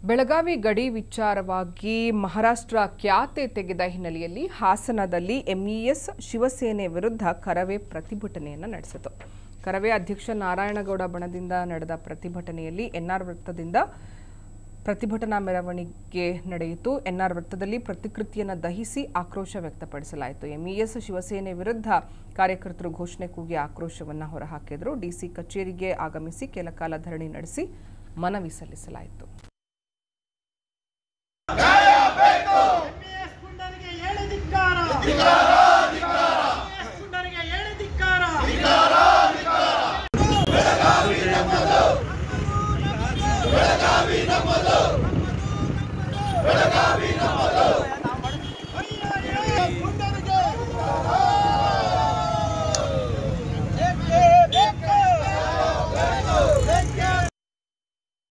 ಬೆಳಗಾವಿ ಗಡಿ ವಿಚಾರವಾಗಿ ಮಹಾರಾಷ್ಟ್ರ ಖ್ಯಾತೆ ತೆಗೆದ ಹಿನ್ನೆಲೆಯಲ್ಲಿ ಹಾಸನದಲ್ಲಿ ಎಂಇಎಸ್ ಶಿವಸೇನೆ ವಿರುದ್ಧ ಕರವೇ ಪ್ರತಿಭಟನೆಯನ್ನು ನಡೆಸಿತು ಕರವೇ ಅಧ್ಯಕ್ಷ ನಾರಾಯಣಗೌಡ ಬಣದಿಂದ ನಡೆದ ಪ್ರತಿಭಟನೆಯಲ್ಲಿ ಎನ್ಆರ್ ವೃತ್ತದಿಂದ ಪ್ರತಿಭಟನಾ ಮೆರವಣಿಗೆ ನಡೆಯಿತು ಎನ್ಆರ್ ವೃತ್ತದಲ್ಲಿ ಪ್ರತಿಕೃತಿಯನ್ನು ದಹಿಸಿ ಆಕ್ರೋಶ ವ್ಯಕ್ತಪಡಿಸಲಾಯಿತು ಎಂಇಎಸ್ ಶಿವಸೇನೆ ವಿರುದ್ಧ ಕಾರ್ಯಕರ್ತರು ಘೋಷಣೆ ಕೂಗಿ ಆಕ್ರೋಶವನ್ನು ಹೊರಹಾಕಿದರು ಡಿಸಿ ಕಚೇರಿಗೆ ಆಗಮಿಸಿ ಕೆಲ ಕಾಲ ಧರಣಿ ನಡೆಸಿ ಮನವಿ ಸಲ್ಲಿಸಲಾಯಿತು ಎಂಇಎಸ್ ಪುಂಡರಿಗೆ ಹೇಳಿ ಧಿಕ್ಕಾರ ಎಂಇಎಸ್ ಪುಂಡರಿಗೆ ಹೇಳಿ ಧಿಕ್ಕಾರ ಬೆಳಗಾವಿ ನಮ್ಮದು